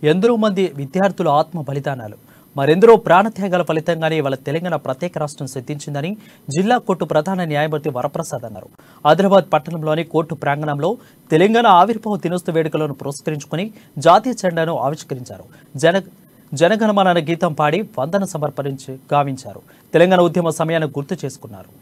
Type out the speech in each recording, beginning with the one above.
ఎందరో మంది విద్యార్థుల ఆత్మ బలిదానాలు మరెందరో ప్రాణత్యాగాల ఫలితంగానే ఇవాళ తెలంగాణ ప్రత్యేక రాష్ట్రం సిద్ధించిందని జిల్లా కోర్టు ప్రధాన న్యాయమూర్తి వరప్రసాద్ అన్నారు ఆదిలాబాద్ పట్టణంలోని కోర్టు ప్రాంగణంలో తెలంగాణ ఆవిర్భావ దినోత్సవ వేడుకలను పురస్కరించుకుని జాతీయ జెండాను ఆవిష్కరించారు జన జనగణమన గీతం పాడి వందన సమర్పించి గావించారు తెలంగాణ ఉద్యమ సమయాన్ని గుర్తు చేసుకున్నారు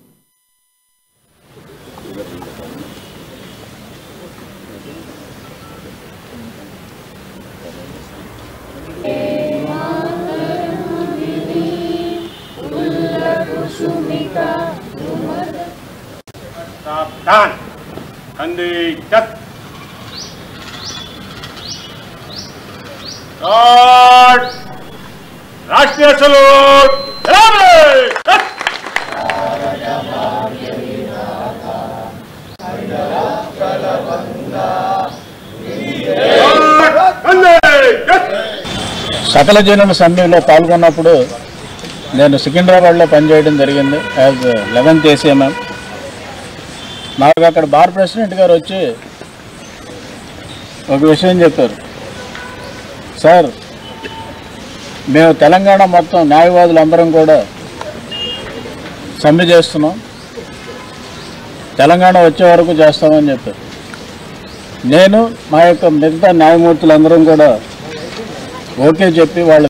सावधान कंधे चत गार्ड राष्ट्रीय सलूट सलामी! चत! गार्ड, कंधे चत! సకల జనుల సమ్మెలో పాల్గొన్నప్పుడు నేను సికింద్రాబాద్లో పనిచేయడం జరిగింది యాజ్ లెవెన్త్ ఏసీఎంఎం నాకు అక్కడ బార్ ప్రెసిడెంట్ గారు వచ్చి ఒక విషయం చెప్పారు సార్ మేము తెలంగాణ మొత్తం న్యాయవాదులు అందరం కూడా సమ్మె చేస్తున్నాం తెలంగాణ వచ్చే వరకు చేస్తామని చెప్పారు నేను మా యొక్క మిగతా న్యాయమూర్తులందరం కూడా ఓకే చెప్పి వాళ్ళు